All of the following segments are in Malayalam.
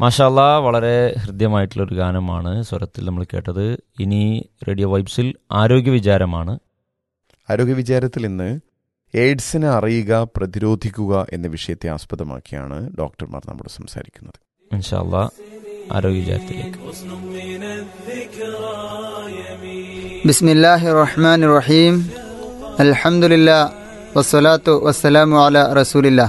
മാഷാല്ല വളരെ ഹൃദ്യമായിട്ടുള്ളൊരു ഗാനമാണ് സ്വരത്തിൽ നമ്മൾ കേട്ടത് ഇനി റേഡിയോ വൈബ്സിൽ ആരോഗ്യ വിചാരമാണ് ആരോഗ്യ വിചാരത്തിൽ ഇന്ന് എയ്ഡ്സിനെ അറിയുക പ്രതിരോധിക്കുക എന്ന വിഷയത്തെ ആസ്പദമാക്കിയാണ് ഡോക്ടർമാർ നമ്മോട് സംസാരിക്കുന്നത് ഇൻഷാല്ല ആരോഗ്യ വിചാരത്തിലേക്ക് ബിസ്മില്ലാഹി റഹ്മാൻ റഹീം അൽഹംദുലില്ലാ വസ്സലാത്തു വസ്സലാമു അല റസൂലില്ല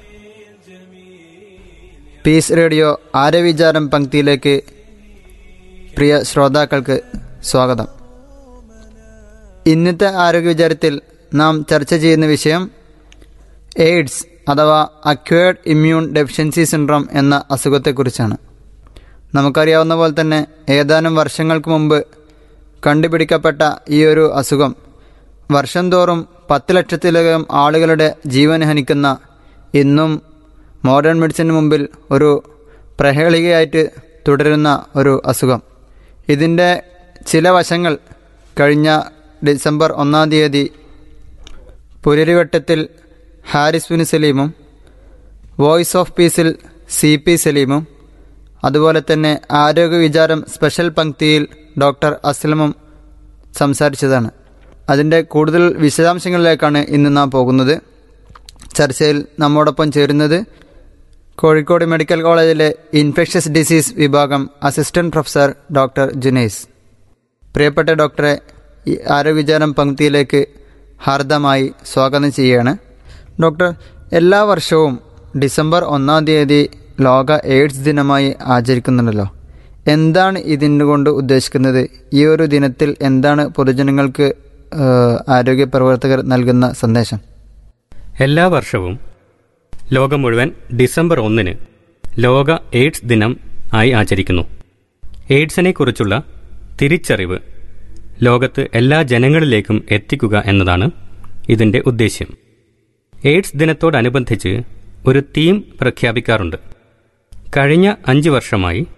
പീസ് റേഡിയോ ആരവിചാരം പങ്ക്തിയിലേക്ക് പ്രിയ ശ്രോതാക്കൾക്ക് സ്വാഗതം ഇന്നത്തെ ആരോഗ്യ വിചാരത്തിൽ നാം ചർച്ച ചെയ്യുന്ന വിഷയം എയ്ഡ്സ് അഥവാ അക്വേർഡ് ഇമ്മ്യൂൺ ഡെഫിഷ്യൻസി സിൻഡ്രോം എന്ന അസുഖത്തെക്കുറിച്ചാണ് നമുക്കറിയാവുന്ന പോലെ തന്നെ ഏതാനും വർഷങ്ങൾക്ക് മുമ്പ് കണ്ടുപിടിക്കപ്പെട്ട ഈ ഒരു അസുഖം വർഷം തോറും പത്ത് ലക്ഷത്തിലധികം ആളുകളുടെ ജീവൻ ഹനിക്കുന്ന ഇന്നും മോഡേൺ മെഡിസിന് മുമ്പിൽ ഒരു പ്രഹേളികയായിട്ട് തുടരുന്ന ഒരു അസുഖം ഇതിൻ്റെ ചില വശങ്ങൾ കഴിഞ്ഞ ഡിസംബർ ഒന്നാം തീയതി പുലരിവട്ടത്തിൽ ഹാരിസ് ബിൻ സലീമും വോയിസ് ഓഫ് പീസിൽ സി പി സലീമും അതുപോലെ തന്നെ ആരോഗ്യ വിചാരം സ്പെഷ്യൽ പങ്ക്തിയിൽ ഡോക്ടർ അസ്ലമും സംസാരിച്ചതാണ് അതിൻ്റെ കൂടുതൽ വിശദാംശങ്ങളിലേക്കാണ് ഇന്ന് നാം പോകുന്നത് ചർച്ചയിൽ നമ്മോടൊപ്പം ചേരുന്നത് കോഴിക്കോട് മെഡിക്കൽ കോളേജിലെ ഇൻഫെക്ഷ്യസ് ഡിസീസ് വിഭാഗം അസിസ്റ്റന്റ് പ്രൊഫസർ ഡോക്ടർ ജുനൈസ് പ്രിയപ്പെട്ട ഡോക്ടറെ ഈ ആരോഗ്യവിചാരം പങ്ക്തിയിലേക്ക് ഹാർദമായി സ്വാഗതം ചെയ്യുകയാണ് ഡോക്ടർ എല്ലാ വർഷവും ഡിസംബർ ഒന്നാം തീയതി ലോക എയ്ഡ്സ് ദിനമായി ആചരിക്കുന്നുണ്ടല്ലോ എന്താണ് ഇതിൻ്റെ കൊണ്ട് ഉദ്ദേശിക്കുന്നത് ഈ ഒരു ദിനത്തിൽ എന്താണ് പൊതുജനങ്ങൾക്ക് ഏഹ്, ആരോഗ്യ പ്രവർത്തകർ നൽകുന്ന സന്ദേശം എല്ലാ വർഷവും ലോകം മുഴുവൻ ഡിസംബർ ഒന്നിന് ലോക എയ്ഡ്സ് ദിനം ആയി ആചരിക്കുന്നു എയ്ഡ്സിനെക്കുറിച്ചുള്ള തിരിച്ചറിവ് ലോകത്ത് എല്ലാ ജനങ്ങളിലേക്കും എത്തിക്കുക എന്നതാണ് ഇതിന്റെ ഉദ്ദേശ്യം എയ്ഡ്സ് ദിനത്തോടനുബന്ധിച്ച് ഒരു തീം പ്രഖ്യാപിക്കാറുണ്ട് കഴിഞ്ഞ അഞ്ച് വർഷമായി